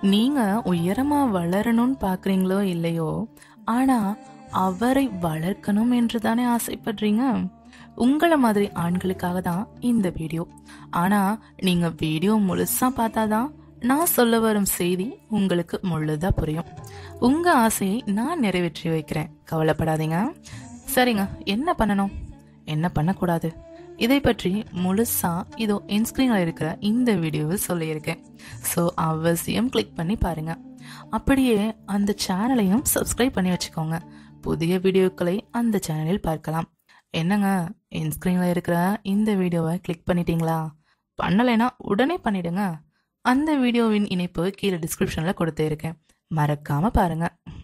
நீங்க உயரமா வளரணும்னு பாக்குறீங்களோ இல்லையோ ஆனா அவரை வளர்க்கணும் என்று தானே ஆசைப்படுறீங்க உங்கள மாதிரி ஆண்களுக்காக தான் இந்த வீடியோ ஆனா நீங்க வீடியோ முழுசா பார்த்தாதான் நான் சொல்ல வரும் செய்தி உங்களுக்கு முழுதா புரியும் உங்க ஆசையை நான் நிறைவேற்றி வைக்கிறேன் கவலைப்படாதீங்க சரிங்க என்ன பண்ணணும் என்ன பண்ணக்கூடாது இதை பற்றி முழுசா இதோ இன்ஸ்கிரீன்ல இருக்கிற இந்த வீடியோவில் சொல்லியிருக்கேன் ஸோ அவசியம் கிளிக் பண்ணி பாருங்க அப்படியே அந்த சேனலையும் சப்ஸ்கிரைப் பண்ணி வச்சுக்கோங்க புதிய வீடியோக்களை அந்த சேனலில் பார்க்கலாம் என்னங்க இன்ஸ்கிரீன்ல இருக்கிற இந்த வீடியோவை கிளிக் பண்ணிட்டீங்களா பண்ணலைன்னா உடனே பண்ணிடுங்க அந்த வீடியோவின் இணைப்பு கீழே டிஸ்கிரிப்ஷன்ல கொடுத்து இருக்கேன் மறக்காம பாருங்க